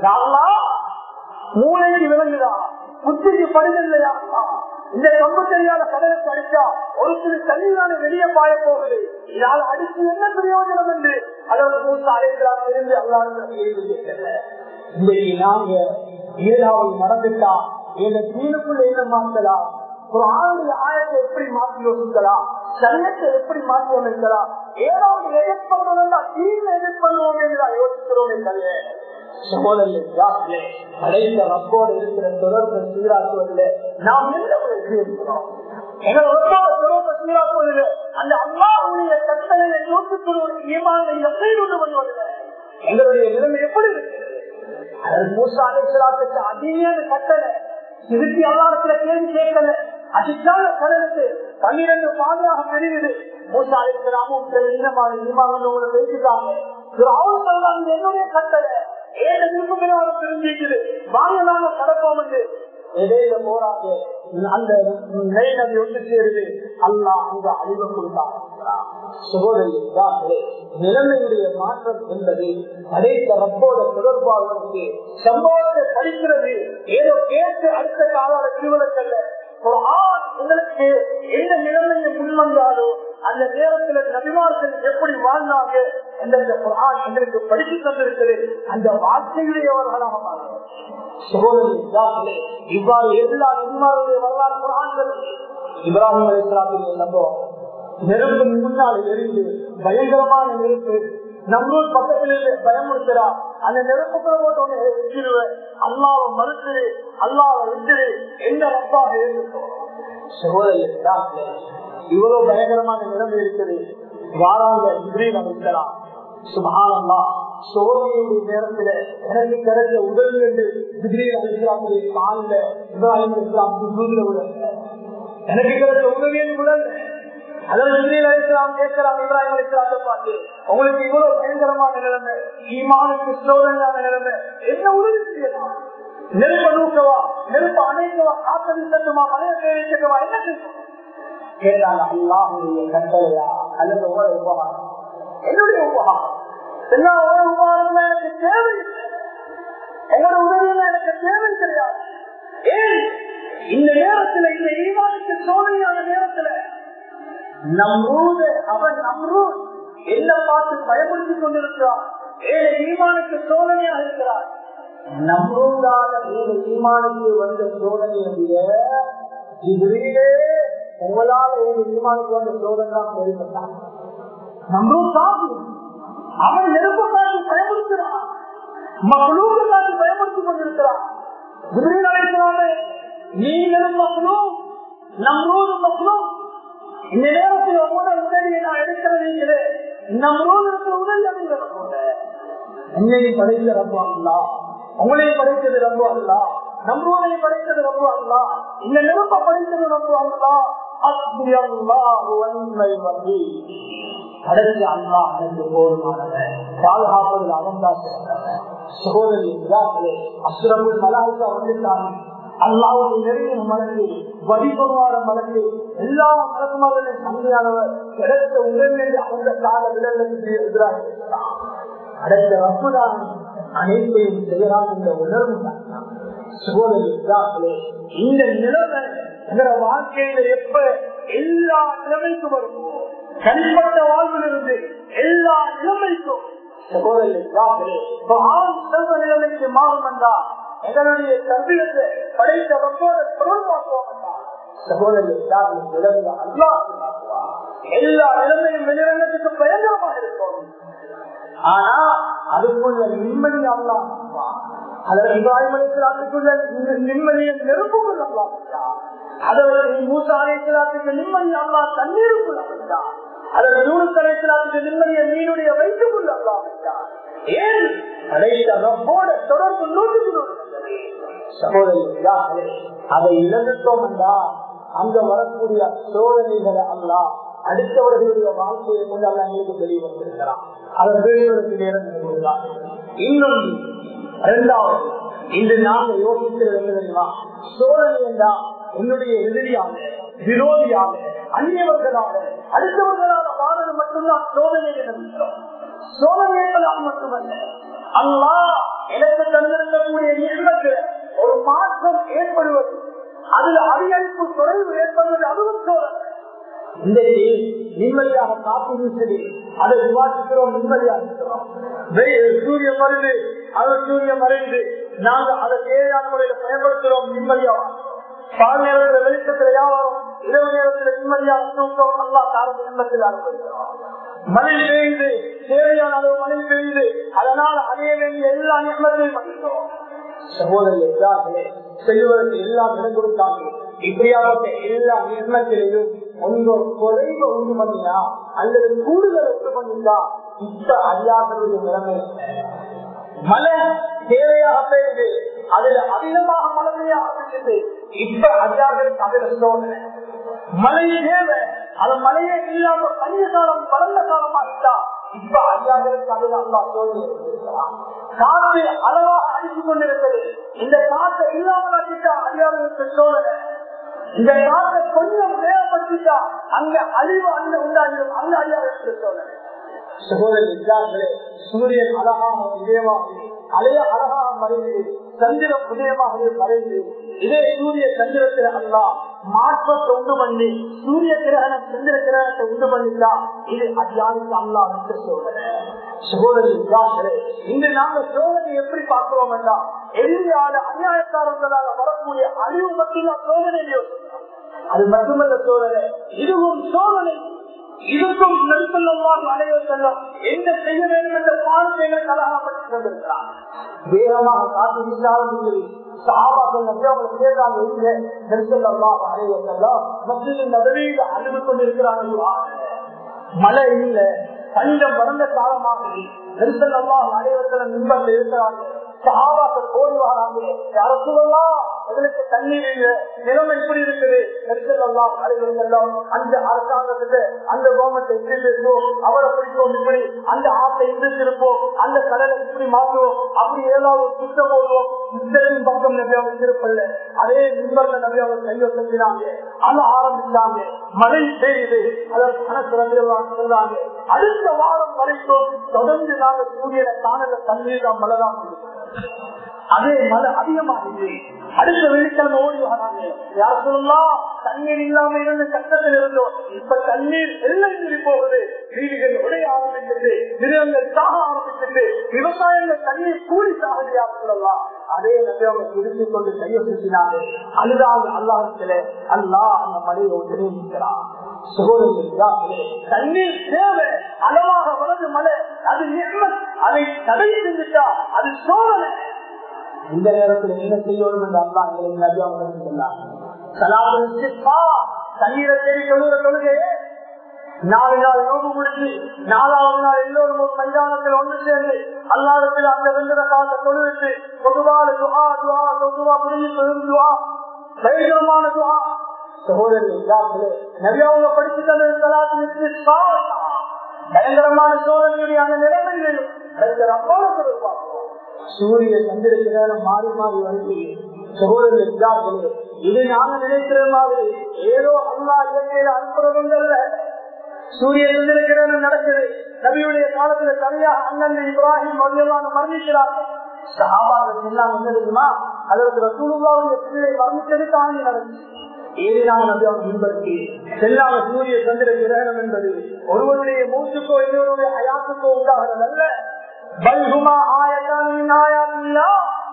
மூளைக்கு விளங்குதா புத்திக்கு படுதில்லையா இந்த கம்பு தெரியாத கடலுக்கு அடிச்சா ஒரு சிறு தண்ணீரான வெளியே பாய போகுது இதால் அடிச்சு என்ன பிரயோஜனம் என்று அதற்கு மூசா அழைக்கிறார் தெரிந்து அல்லாத இன்னைக்கு நாங்க ஏதாவது நடந்துட்டா எங்க தீனுக்குள்ள என்ன மாற்றலாம் ஒரு ஆளுடைய ஆயத்தை எப்படி மாற்றி யோசிக்கலாம் சரியத்தை எப்படி மாற்றி அமைக்கலாம் ஏதாவது எதிர்ப்பு பண்ணணும்னா தீர்வு எதிர்ப்பு பண்ணுவோம் என்று நான் யோசிக்கிறோம் என்றே சகோதரர்களே அடைந்த ரப்போடு இருக்கிற தொடர்பை சீராக்குவதில் நாம் என்ன இருக்கிறோம் எங்கள் ரப்போட தொடர்பை சீராக்குவதில் அந்த அம்மாவுடைய கட்டளையை நூற்றுக்கு ஈமான எப்படி கொண்டு வருவதில்லை எங்களுடைய நிலைமை எப்படி இருக்கிறது அதன் மூசா அலைச்சலாத்துக்கு அதிக கட்டளை திருப்பி அல்லாரத்துல கேள்வி கேட்கல அதிகால கடலுக்கு பன்னிரண்டு பாதையாக தெரியுது மூசா அலைச்சலாமும் இனமான ஈமான பேசிட்டாங்க அவன் சொல்றாங்க என்னுடைய கட்டளை ஏழு விருப்பம் தெரிஞ்சிருக்குது வாங்க நாங்க கடப்போம் என்று இடையில போறாங்க அந்த நெய் நதி ஒன்று சேருது அல்லா அங்க அழிவு கொடுத்தாங்க சகோதரி நிலைமையுடைய மாற்றம் என்பது அடைத்த ரப்போட தொடர்பாளருக்கு சம்பவத்தை படிக்கிறது ஏதோ கேட்டு அடுத்த கால திருவிழக்கல்ல ஒரு ஆண் எங்களுக்கு எந்த நிலைமையை முன்வந்தாலோ அந்த நேரத்துல நபிமார்கள் எப்படி வாழ்ந்தாங்க எந்தெந்த குரான் எங்களுக்கு படித்து தந்திருக்கிறது அந்த வார்த்தையுடையவர்களாக மாறும் சகோதரி இவ்வாறு எல்லா நபிமாருடைய வரலாறு குரான்கள் இப்ராஹிம் அலிஸ்லாத்துடைய சம்பவம் நெருப்பு முன்னால் எரிந்து பயங்கரமான நெருப்பு நம்மூர் பக்கத்திலே பயமுறுத்துறா அந்த நெருப்புக்குள்ள போட்டு வச்சிருவேன் அல்லாவை மறுத்துரு அல்லாவை விட்டுரு எந்த ரப்பாக இருக்கட்டும் சகோதரி இவ்வளவு பயங்கரமான நிலைமை இருக்குது வாராங்க இப்ரீம் அமைக்கலாம் சுபகானந்தா சோதனையுடைய நேரத்துல எனக்கு கிடைச்ச உதவி என்று திடீர் அலிஸ்லாமுடைய காலில் இப்ராஹிம் இஸ்லாம் சுற்றுல விட எனக்கு கிடைச்ச உதவியை விடல அதாவது இப்ரீல் அலிஸ்லாம் கேட்கிறாங்க இப்ராஹிம் அலிஸ்லாத்தை பார்த்து உங்களுக்கு இவ்வளவு பயங்கரமான நிலைமை ஈமானுக்கு சோதனையான நிலைமை என்ன உதவி செய்யலாம் நெருப்ப நூக்கவா நெருப்ப அணைக்கவா காத்தடி தட்டுமா மலையை தேவைக்கவா என்ன செய்யும் கேட்டாங்க அல்லாஹுடைய கட்டளையா அல்லது உங்களுடைய உபகாரம் என்னுடைய உபகாரம் எல்லா உபகாரம் எனக்கு தேவை எங்களோட உதவியில எனக்கு தேவை கிடையாது ஏன் இந்த நேரத்துல இந்த ஈமானுக்கு சோதனையான நேரத்துல நம்ரூது அவன் நம்ரூத் என்ன பார்த்து பயமுறுத்தி கொண்டிருக்கிறான் ஏழை ஈமானுக்கு சோதனையாக இருக்கிறார் நம்ரூதான ஏழை ஈமானுக்கு வந்த சோதனையை விட ஜிப்ரீலே உங்களால் ஏழு ஈமானுக்கு வந்த சோதனை தான் பெருமைத்தான் நம்ரூத் சாமி அவன் நெருப்பு காட்டி பயமுறுத்துறான் மக்களுக்கு காட்டி பயமுறுத்தி கொண்டிருக்கிறான் ஜிப்ரீல் அழைக்கிறானே நீங்களும் மக்களும் நம்ரூது மக்களும் இந்த நேரத்தில் உங்களோட உதவியை நான் எடுக்கிறதே நம்மளோடு இருக்கிற உதவி அப்படிங்கிற என்னையும் படைத்த ரொம்ப அல்லா உங்களையும் படைத்தது ரொம்ப அல்லா நம்மளையும் படைத்தது ரொம்ப அல்லா இந்த நெருப்ப படைத்தது ரொம்ப அல்லா அஸ்மி அல்லாஹு வன்மை வகி கடைசி அல்லா அதற்கு போதுமானவன் பாதுகாப்பதில் அவன் தான் சிறந்தவன் சகோதரி அசுரமுள் மலாய்க்கா வந்துட்டாங்க அல்லாவுடைய நெருங்கிய மலக்கு வழிபடுவார மலக்கு எல்லா மலக்குமாரின் சந்தையானவர் கிடைத்த உதவி அந்த கால விலங்குக்கு எதிராக இருக்கிறார் அடுத்த ரப்புதான் அனைத்தையும் செய்யலாம் என்ற உணர்வு சகோதரி இந்த நிலைமை என்ற வாழ்க்கையில எப்ப எல்லா நிலைமைக்கும் வருமோ தனிப்பட்ட வாழ்விலிருந்து எல்லா நிலைமைக்கும் சகோதரி நிலைமைக்கு மாறும் என்றால் எங்களுடைய தம்பியத்தை படைத்த ரப்போட தொடர்பாக்குவோம் என்றால் சகோதரி நிலைமையை அல்லா எல்லா நிலைமையும் வெளிரங்கத்துக்கு பயங்கரமாக இருக்கும் ஆனா அதுக்குள்ள நிம்மதி அல்லா அதில் இப்ராஹிம் அலிஸ்லாத்துக்குள்ள நிம்மதியை நெருப்புக்குள் அல்லா அதற்கு மூசா அலிஸ்லாத்துக்கு நிம்மதி அல்லா தண்ணீருக்குள் அமைந்தார் அதற்கு யூனுஸ் அலிஸ்லாத்துக்கு நிம்மதியை மீனுடைய வயிற்றுக்குள் அல்லா அமைந்தார் ஏன் படைத்த ரப்போட தொடர்பு நூற்றுக்கு சகோதரி அதை இழந்துட்டோம் என்றா அங்க வரக்கூடிய சோதனைகளை அல்லா அடுத்தவர்களுடைய வாழ்க்கையை கொண்டு அல்ல எங்களுக்கு தெரிய வந்திருக்கிறான் அதை பெரியவருக்கு நேரம் கொடுத்தார் இன்னும் இரண்டாவது இன்று நாங்கள் யோசிக்கிறது என்ன தெரியுமா சோதனை என்றா என்னுடைய எதிரியாக விரோதியாக அந்நியவர்களாக அடுத்தவர்களாக வாழ்றது மட்டும்தான் சோதனை நினைக்கிறோம் சோதனை என்பதால் மட்டுமல்ல அல்லா எனக்கு தந்திருக்கக்கூடிய நிகழ்வுக்கு ஒரு மாற்றம் ஏற்படுவது அதில் அதிகரிப்பு குறைவு ஏற்படுவது அதுவும் சோதனை இன்றைக்கு நிம்மதியாக காப்பு வீசுது அதை விவாசிக்கிறோம் நிம்மதியாக இருக்கிறோம் சூரியன் வருது அது சூரியன் மறைந்து நாங்க அதை தேவையான முறையில பயன்படுத்துறோம் நிம்மதியாக பால் நேரத்தில் வெளிச்சத்துல வியாபாரம் இரவு நேரத்தில் நிம்மதியாக தூக்கம் நல்லா காரணம் நிம்மதியில் அனுபவிக்கிறோம் மழை பெய்யுது தேவையான அளவு மழை பெய்யுது அதனால் அடைய வேண்டிய எல்லா நிம்மதியும் பண்ணிக்கிறோம் சகோதரி எல்லாருமே செல்வதற்கு எல்லாம் இடம் கொடுத்தாங்க இப்படியாப்பட்ட எல்லா நிர்மத்திலையும் ஒன்று குறைவ உண்டு பண்ணினா அல்லது கூடுதல் உண்டு பண்ணிட்டா இப்ப அடியார்களுடைய நிலைமை மழை தேவையாக பெய்யுது அதுல அதிகமாக மழைமையா ஆரம்பிச்சது இப்ப அடியார்களுக்கு அதுல சோதனை மழை தேவை அது மழையே இல்லாம பழைய காலம் பறந்த காலமா இருந்தா இப்ப அடியார்களுக்கு அதுல அல்லா சோதனை காற்று அளவாக அடித்துக் கொண்டிருக்கிறது இந்த காற்றை இல்லாமல் அடித்தா அடியார்களுக்கு சோதனை இந்த காற்றை கொஞ்சம் வேகப்படுத்திட்டா அங்க அழிவு அந்த உண்டாகிடும் அந்த அடியார்களுக்கு சோதனை சகோதரி இல்லாமலே சூரியன் அழகாக இதயமாக அலைய அழகாக மறைந்து சந்திரம் உதயமாக மறைந்து இதே சூரிய சந்திரத்தில் அல்லா மாற்றத்தை உண்டு பண்ணி சூரிய கிரகணம் சந்திர கிரகணத்தை உண்டு பண்ணிட்டா இது அடியானுக்கு அல்லா என்று சோதனை சகோதரி இல்லாமலே இன்று நாங்க சோதனை எப்படி பார்க்கிறோம் என்றா எதிரியால அநியாயக்காரர்களால் வரக்கூடிய அழிவு மட்டும்தான் சோதனை அது மட்டுமல்ல சோதனை இதுவும் சோதனை இதுக்கும் நெருக்கமாக அடைய செல்லும் என்ன செய்ய வேண்டும் என்ற பாடத்தை எங்களுக்கு அழகாப்பட்டு கொண்டிருக்கிறார் வேகமாக காத்து இல்லாத சாபாக்கள் நபியாவில் கேட்டாங்க எங்க நெருக்கமாக அடைய செல்லும் மத்தியில் நடுவில் அழுது கொண்டிருக்கிறார்கள் மழை இல்லை பஞ்சம் வளர்ந்த காலமாக நெருக்கல் அல்லாஹ் அனைவர்களும் நிம்மதியில் இருக்கிறாங்க சகாபாக்கள் ஓடி வராங்க யாரும் சொல்லலாம் எங்களுக்கு தண்ணீர் இல்லை நிலைமை இப்படி இருக்குது நெருக்கல் அல்லாஹ் அனைவருக்கெல்லாம் அந்த அரசாங்கத்துக்கு அந்த கவர்மெண்ட் இப்படி பேசுவோம் அவரை பிடிப்போம் இப்படி அந்த ஆட்டை இப்படி திருப்போம் அந்த கடலை இப்படி மாற்றுவோம் அப்படி ஏதாவது ஒரு சுத்தம் போடுவோம் யுத்தத்தின் பக்கம் நபியாக திருப்பல்ல அதே நிம்மர்ல நபியாக கையொட்டினாங்க அத ஆரம்பிச்சாங்க மழை பெய்யுது அதற்கு கணக்கு நபியெல்லாம் சொல்றாங்க அடுத்த வாரம் வரைக்கும் தொடர்ந்து நாங்க சூரியனை காணல தண்ணீர் தான் மழை தான் அதே மழை அதிகமாகுது அடுத்த வெள்ளிக்கிழமை ஓடி வராங்க யார் சொல்லலாம் தண்ணீர் இல்லாம இருந்து கஷ்டத்தில் இருந்தோம் இப்ப தண்ணீர் எல்லாம் மீறி போகுது வீடுகள் உடைய ஆரம்பிச்சது மிருகங்கள் சாக ஆரம்பிச்சது விவசாயங்கள் தண்ணீர் கூலி சாகுது யார் சொல்லலாம் அதே நபி அவங்க திருத்திக் கொண்டு கையை சுற்றினாங்க அழுதாங்க அல்லாஹத்துல அல்லாஹ் அந்த மழையை உடனே நிற்கிறான் தண்ணீர் தேவை அளவாக வளர்ந்து மழை அது அதை தடை செஞ்சுட்டா அது சோதனை இந்த நேரத்தில் என்ன செய்யணும் என்று அல்லா எங்களுக்கு நபி அவங்க சொன்னாங்க தண்ணீரை தேடி தொழுகிற தொழுகையே நாலு நாள் நோம்பு முடிச்சு நாலாவது நாள் எல்லோரும் ஒரு மைதானத்தில் ஒன்று சேர்ந்து அல்லாடத்தில் அந்த வெந்திர காலத்தை தொழுவிட்டு பொதுவான துவா துவா பொதுவா முடிஞ்சு தொழுதுவா பயங்கரமான துவா சகோதரி நபியாவங்க படிச்சு தந்தது பயங்கரமான சோதனையுடைய அந்த நிலைமைகளில் ரப்போடு கொடுப்பாங்க சூரிய சந்திரத்தினால மாறி மாறி வந்து சகோதரர்களே இது நாங்க நினைக்கிற மாதிரி ஏதோ அல்லா இயற்கையில அனுப்புறதுங்கல்ல சூரிய சந்திரகிரகணம் நடக்குது நபியுடைய காலத்துல சரியாக அண்ணன் இப்ராஹிம் மதியமான மரணிக்கிறார் சகாபாக்கள் எல்லாம் என்ன தெரியுமா அதற்கு ரசூலுல்லாவுடைய பிள்ளை மரணித்தது தானே நடந்துச்சு ஏறினாங்க நபி அவங்க பின்பற்றி செல்லாம சூரிய சந்திர கிரகணம் என்பது ஒருவருடைய மூச்சுக்கோ இன்னொருடைய அயாத்துக்கோ உண்டாகிறதல்ல பல்குமா ஆயத்தான் ஆயாத்தில்லா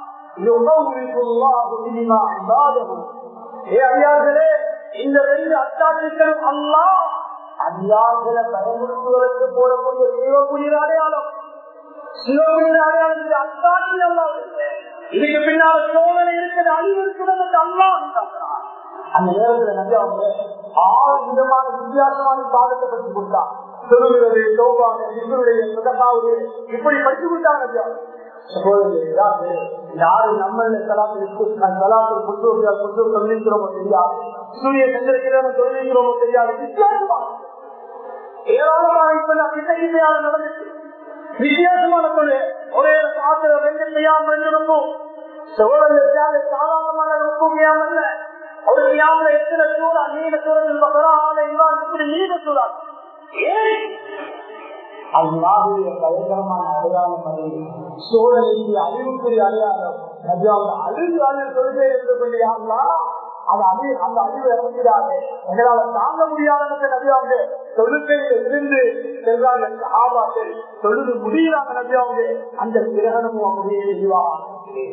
இந்த ரெண்டு அத்தாட்சிகளும் அல்லா அல்லாஹ்களை பயமுறுத்துவதற்கு போடக்கூடிய சிவகுடிய அடையாளம் சிவகுடிய அடையாளத்துக்கு அத்தாட்சி அல்லாஹ் இதுக்கு பின்னால் சோதனை இருக்கிறது அழிவு இருக்கிறது அல்லாஹ் அந்த நேரத்துல நம்பி அவங்க ஆறு விதமான வித்தியாசமான பாதத்தை படிச்சு கொடுத்தாங்க சொல்லுகிறது சோபான இவருடைய சுதகாவுடைய இப்படி படிச்சு கொடுத்தாங்க நம்பி அவங்க சகோதரர்களே யாரு நம்மள சலாத்தில் புத்தூர்கள் புத்தூர் தொழில்கிறோமோ தெரியாது சூரிய சந்திரகிரகம் தொழில்கிறோமோ தெரியாது வித்தியாசமா ஏராளமான இப்ப நான் கிட்டையாக நடந்துச்சு வித்தியாசமான தொழில் ஒரே சாத்திர வெள்ளம் செய்யாம இருக்கும் சகோதரர்களுக்காக சாதாரணமான நுட்பமையாம அல்ல ஒரு ஞாபக எத்தனை சூறா நீண்ட சூழல் பகரா ஆலை இப்படி நீண்ட சூறா ஏன் அல்லாஹுடைய பயங்கரமான அடையாளம் அது சோழனுக்கு அறிவுக்குரிய அடையாளம் அழிவு அழிவு சொல்லுதே இருந்து கொண்டியா அது அழிவு அந்த அழிவு இறங்கிறாரு எங்களால தாங்க முடியாத நபியாவது தொழுக்கையில் இருந்து செல்றாங்க ஆபாக்கள் தொழுது முடியலாங்க நபியாவது அந்த கிரகணமும் அப்படியே செய்வாங்க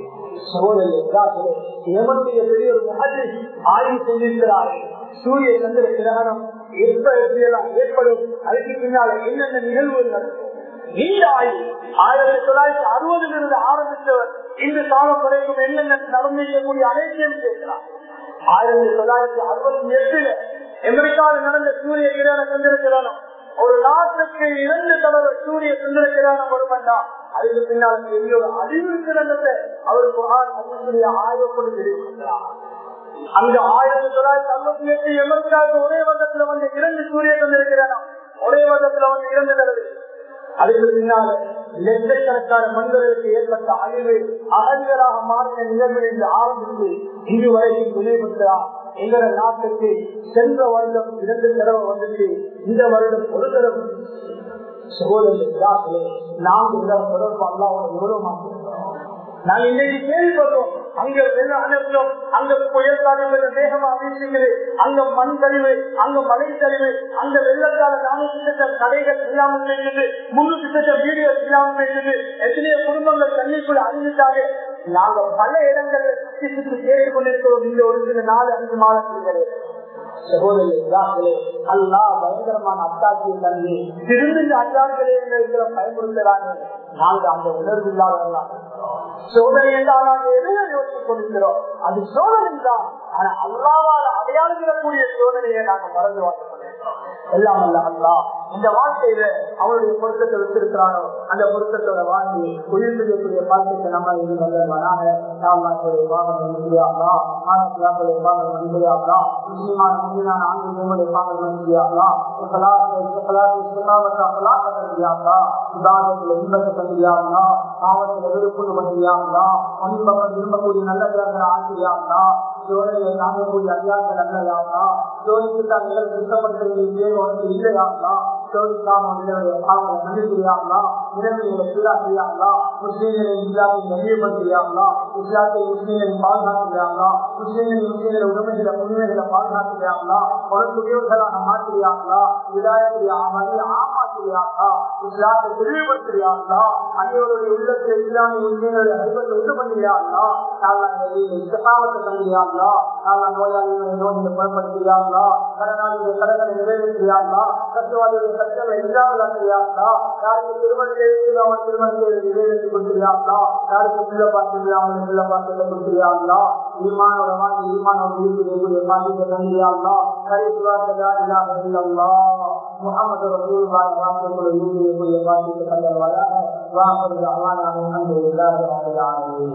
எவனுடைய பெரிய ஒரு மகனை ஆய்வு செய்திருக்கிறார்கள் சூரிய சந்திர கிரகணம் எப்ப எப்படியெல்லாம் ஏற்படும் அதுக்கு பின்னால என்னென்ன நிகழ்வுகள் நடக்கும் நீண்ட ஆய்வு ஆயிரத்தி தொள்ளாயிரத்தி அறுபதுல இருந்து ஆரம்பித்தவர் இந்த காலம் வரைக்கும் என்னென்ன நடந்திருக்கக்கூடிய அனைத்தையும் சேர்க்கிறார் ஆயிரத்தி தொள்ளாயிரத்தி அறுபத்தி எட்டுல அமெரிக்காவில் நடந்த சூரிய கிரகண சந்திர கிரகணம் ஒரு நாட்டுக்கு இரண்டு தடவை சூரிய சந்திர கிரகணம் வருமெண்டா அதுக்கு பின்னால் பெரிய ஒரு அழிவு கிரகத்தை அவருக்கு ஆய்வு கொண்டு தெரிவிக்கிறார் அங்க ஆயிரத்தி தொள்ளாயிரத்தி அறுபத்தி எட்டு அமெரிக்காவுக்கு ஒரே வருடத்துல வந்து இரண்டு சூரிய சந்திர ஒரே வருடத்துல வந்து இரண்டு தடவை அதுக்கு பின்னால் லட்சக்கணக்கான மனிதர்களுக்கு ஏற்பட்ட அழிவு அகதிகளாக மாறின நிலைமையில் ஆரம்பித்து இன்று வரைக்கும் வெளிப்படுத்தார் எங்கள நாட்டுக்கு சென்ற வருடம் இரண்டு தடவை வந்துட்டு இந்த வருடம் ஒரு தடவை சகோதரர்களே நான்கு தடவை தொடர்பு அல்லாவோட எவ்வளவு மாற்றிருக்கிறோம் நாங்க இன்னைக்கு கேள்விப்பட்டோம் அங்க வெள்ள அனுப்புறோம் அங்க புயல் காலங்கள் வேகமா வீசுகிறது அங்க மண் கழிவு அங்க மழை கழிவு அங்க வெள்ளத்தால நானூத்தி லட்சம் கடைகள் இல்லாமல் இருக்குது முன்னூத்தி லட்சம் வீடியோ இல்லாமல் இருக்குது எத்தனையோ குடும்பங்கள் தண்ணிக்குள்ள அறிஞ்சிட்டாங்க நாங்க பல இடங்கள்ல சுற்றி சுற்றி கேட்டுக் கொண்டிருக்கிறோம் இந்த ஒரு சில நாலு அஞ்சு மாதத்தில் சகோதரர்களே அல்லா பயங்கரமான அத்தாட்சியை தந்து திருந்த அத்தாட்சிகளை எங்களை பயன்படுத்துகிறாங்க நாங்க அந்த உணர்வு இல்லாதவர்களாக சோதனை என்றால் நாங்கள் எதையோ யோசித்துக் கொண்டிருக்கிறோம் அது சோதனை தான் ஆனா அல்லாவால் அடையாளக்கூடிய சோதனையை நாங்கள் மறந்து வாழ்க்கை எல்லாம் அல்ல அல்லா இந்த வாழ்க்கையில அவனுடைய பொருத்தத்தை வச்சிருக்கிறானோ அந்த பொருத்தத்தோட வாழ்க்கை உயிர் செய்யக்கூடிய வாழ்க்கைக்கு நம்ம இது வந்தவனாக நாங்களுடைய பாவம் மனுஷியாகலா மாணவர்களுடைய பாவம் மனுஷியாகலா முஸ்லிமான முஸ்லிமான ஆண்களுடைய பாவம் மனுஷியாகலா இன்பத்தை தந்தியாகலா பாவத்தில் விருப்பம் பண்ணியாகலா பணிபக்கம் விரும்பக்கூடிய நல்ல ஆசிரியாகலா சோழனை தாங்கக்கூடிய அதிகாரங்கள் அல்லையாகலா சோழிக்கு தான் நிகழ் சுத்தப்படுத்த உனக்கு இல்லையாங்களா சோழிக்காம பாவங்களை மன்னிக்கிறியாங்களா இறமையை சீராக்கிறியாங்களா முஸ்லீம்களை இஸ்லாத்தை நெறியப்படுத்துறியாங்களா இஸ்லாத்தை முஸ்லீம்களை பாதுகாக்கிறாங்களா முஸ்லீம்களை முஸ்லீம்களை உரிமைகளை உரிமைகளை பாதுகாக்கிறாங்களா உடற்குரியவர்களாக மாற்றுறியாங்களா விதாயத்துடைய வழி ஆமாற்றுறியாங்களா இஸ்லாத்தை தெளிவுபடுத்துறியாங்களா அந்நியவருடைய உள்ளத்தில் இஸ்லாமிய முஸ்லீம்களை அறிவத்தை உண்டு பண்ணுறியாங்களா இஸ்லாமத்தை தந்திரியாங்களா நாங்கள் நோயாளிகளை நோயை குணப்படுத்துறியாங்களா கடனாளியுடைய கடனை நிறைவேற்றியாங்களா கஷ்டவாதியுடைய கஷ்டங்களை இல்லாமலாக்கிறியாங்களா யாருக்கு திருமணம் செய்து அவன் திருமணம் செய்து நிறைவேற்றி கொடுத்துறியாங்களா யாருக்கு பிள்ளை பார்த்து அவங்களுக்கு பிள்ளை பார்த்து கொடுத்துறியாங்களா ஈமானோட வாங்கி ஈமானோட இருக்கக்கூடிய பாண்டிய தந்திரியாங்களா கரிசுவாசலா இல்லாம இல்லல்லா முகமது ரசூலுல்லாஹி வார்த்தைகளை இருக்கக்கூடிய பாண்டிய தந்தல்வாயாக வாசல் அவானாக அந்த எல்லாரும்